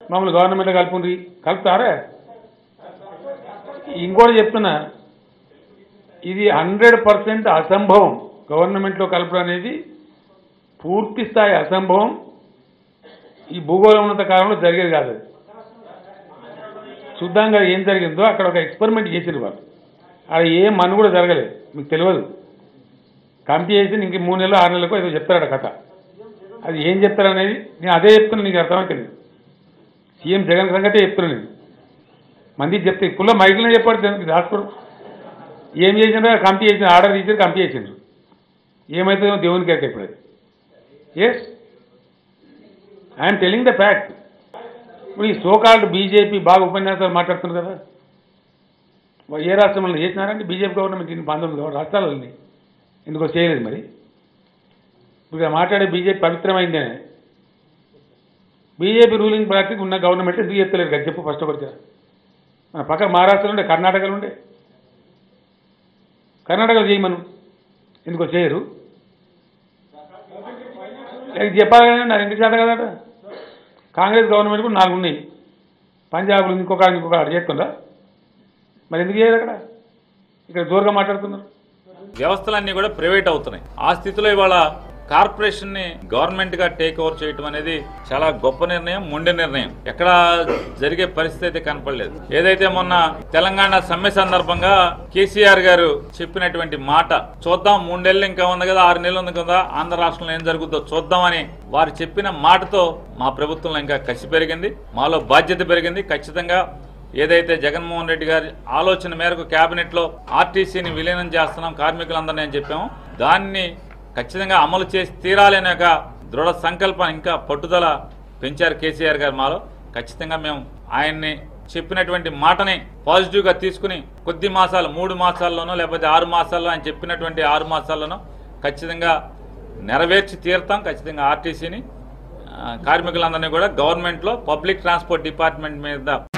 మమ్మల్ని గవర్నమెంట్లో కలుపుండ్రి కలుపుతారా ఇంకోటి చెప్తున్నా ఇది హండ్రెడ్ పర్సెంట్ అసంభవం గవర్నమెంట్లో కలపడం అనేది పూర్తి స్థాయి అసంభవం ఈ భూగోళం ఉన్నంత కాలంలో జరిగేది కాదు అది చూద్దాంగా ఏం జరిగిందో అక్కడ ఒక ఎక్స్పెరిమెంట్ చేసిండ్రు వాళ్ళు అక్కడ ఏం మను కూడా జరగలేదు మీకు తెలియదు కమిటీ చేసి ఇంక మూడు నెలలు ఆరు నెలలకు ఏదో చెప్తారట కథ అది ఏం చెప్తారు అనేది నేను అదే చెప్తున్నా నీకు అర్థమవుతుంది సీఎం జగన్ సంగతే చెప్తున్నా నేను మందికి చెప్తే ఫుల్ మైకులనే చెప్పాడు దానికి రాసుకోరు ఏం చేసిండ్రో కమిటీ చేసిన ఆర్డర్ ఇచ్చారు కమిటీ చేసిండ్రు ఏమవుతుందో దేవునికి ఎక్క ఇప్పుడు yes I'm telling the fact ఇప్పుడు ఈ సోకాల్డ్ బీజేపీ బాగా ఉపన్యాసాలు మాట్లాడుతున్నారు కదా వా- ఏ రాష్ట్రంలో చేసినారంటే బీజేపీ గవర్నమెంట్ ఇన్ని పంతొమ్మిది రాష్ట్రాలని ఎందుకో చేయలేదు మరి ఇప్పుడు ఇక్కడ మాట్లాడే బీజేపీ పవిత్రమైందేనే బీజేపీ రూలింగ్ పార్టీకి ఉన్న గవర్నమెంట్ ఎందుకు చెప్తలేరు కదా చెప్పు ఫస్ట్ ఒకటి మన పక్క మహారాష్ట్రలో ఉండే కర్ణాటకలో ఉండే కర్ణాటకలో చేయమను ఎందుకో చేయరు ఇది చెప్పాలి కదా నాకు ఎందుకు చేత కదట కాంగ్రెస్ గవర్నమెంట్ కూడా నాలుగు ఉన్నాయి పంజాబ్లో ఇంకొక ఇంకొక ఆడ చేస్తుందా మరి ఎందుకు చేయరు అక్కడ ఇక్కడ జోరుగా మాట్లాడుతున్నారు వ్యవస్థలన్నీ కూడా ప్రైవేట్ అవుతున్నాయి ఆ స్థితిలో ఇవాళ కార్పొరేషన్ ని గవర్నమెంట్ గా టేక్ ఓవర్ చేయటం అనేది చాలా గొప్ప నిర్ణయం మొండి నిర్ణయం ఎక్కడ జరిగే పరిస్థితి అయితే కనపడలేదు ఏదైతే మొన్న తెలంగాణ సమ్మె సందర్భంగా కేసీఆర్ గారు చెప్పినటువంటి మాట చూద్దాం మూడేళ్ళు ఇంకా ఉంది కదా ఆరు నెలలు ఉంది కదా ఆంధ్ర రాష్ట్రంలో ఏం జరుగుతుందో చూద్దామని వారు చెప్పిన మాటతో మా ప్రభుత్వంలో ఇంకా కసి పెరిగింది మాలో బాధ్యత పెరిగింది ఖచ్చితంగా ఏదైతే జగన్మోహన్ రెడ్డి గారి ఆలోచన మేరకు కేబినెట్ లో ఆర్టీసీని విలీనం చేస్తున్నాం కార్మికులందరినీ అని చెప్పాము దాన్ని ఖచ్చితంగా అమలు చేసి తీరాలి అనే ఒక దృఢ సంకల్పం ఇంకా పట్టుదల పెంచారు కేసీఆర్ గారు మాలో ఖచ్చితంగా మేము ఆయన్ని చెప్పినటువంటి మాటని పాజిటివ్ గా తీసుకుని కొద్ది మాసాలు మూడు మాసాల్లోనో లేకపోతే ఆరు మాసాల్లో ఆయన చెప్పినటువంటి ఆరు మాసాల్లోనో ఖచ్చితంగా నెరవేర్చి తీరుతాం ఖచ్చితంగా ఆర్టీసీని కార్మికులందరినీ కూడా గవర్నమెంట్లో పబ్లిక్ ట్రాన్స్పోర్ట్ డిపార్ట్మెంట్ మీద